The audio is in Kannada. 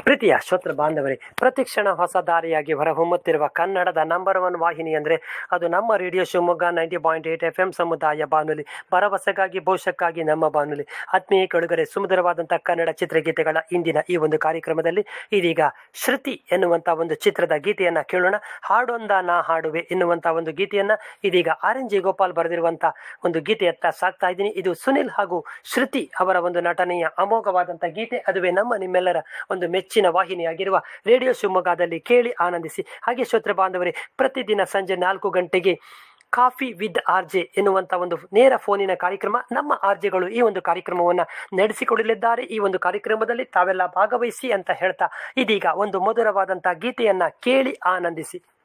ಪ್ರೀತಿಯ ಶ್ರೋತೃ ಬಾಂಧವರೇ ಪ್ರತಿಕ್ಷಣ ಹೊಸ ದಾರಿಯಾಗಿ ಹೊರಹೊಮ್ಮುತ್ತಿರುವ ಕನ್ನಡದ ನಂಬರ್ ಒನ್ ವಾಹಿನಿ ಅಂದರೆ ಅದು ನಮ್ಮ radio Shivamogga ninety point eight F M ಸಮುದಾಯ ಬಾನುಲಿ ಭರವಸೆಗಾಗಿ ಭವಿಷ್ಯಕ್ಕಾಗಿ ನಮ್ಮ ಬಾನುಲಿ ಆತ್ಮೀಯ ಕಡುಗರೆ ಸುಮಧುರವಾದಂಥ ಕನ್ನಡ ಚಿತ್ರಗೀತೆಗಳ ಇಂದಿನ ಈ ಒಂದು ಕಾರ್ಯಕ್ರಮದಲ್ಲಿ ಇದೀಗ ಶ್ರುತಿ ಎನ್ನುವಂಥ ಒಂದು ಚಿತ್ರದ ಗೀತೆಯನ್ನು ಕೇಳೋಣ ಹಾಡೊಂದ ನಾ ಹಾಡುವೆ ಎನ್ನುವಂಥ ಒಂದು ಗೀತೆಯನ್ನು ಇದೀಗ ಆರ್ ಎನ್ ಜಿ ಗೋಪಾಲ್ ಬರೆದಿರುವಂಥ ಒಂದು ಗೀತೆಯತ್ತ ಸಾಕ್ತಾ ಇದ್ದೀನಿ ಇದು ಸುನಿಲ್ ಹಾಗೂ ಶ್ರುತಿ ಅವರ ಒಂದು ನಟನೆಯ ಅಮೋಘವಾದಂಥ ಗೀತೆ ಅದುವೇ ನಮ್ಮ ನಿಮ್ಮೆಲ್ಲರ ಒಂದು ಮೆಚ್ಚಿನ ವಾಹಿನಿಯಾಗಿರುವ ರೇಡಿಯೋ ಶಿವಮೊಗ್ಗದಲ್ಲಿ ಕೇಳಿ ಆನಂದಿಸಿ ಹಾಗೆ ಶ್ರೋತೃ ಬಾಂಧವರೇ ಪ್ರತಿದಿನ ಸಂಜೆ ನಾಲ್ಕು ಗಂಟೆಗೆ ಕಾಫಿ ವಿತ್ ಆರ್ ಜೆ ಎನ್ನುವಂಥ ಒಂದು ನೇರ ಫೋನಿನ ಕಾರ್ಯಕ್ರಮ ನಮ್ಮ ಆರ್ಜೆಗಳು ಈ ಒಂದು ಕಾರ್ಯಕ್ರಮವನ್ನು ನಡೆಸಿಕೊಡಲಿದ್ದಾರೆ ಈ ಒಂದು ಕಾರ್ಯಕ್ರಮದಲ್ಲಿ ತಾವೆಲ್ಲ ಭಾಗವಹಿಸಿ ಅಂತ ಹೇಳ್ತಾ ಇದೀಗ ಒಂದು ಮಧುರವಾದಂಥ ಗೀತೆಯನ್ನ ಕೇಳಿ ಆನಂದಿಸಿ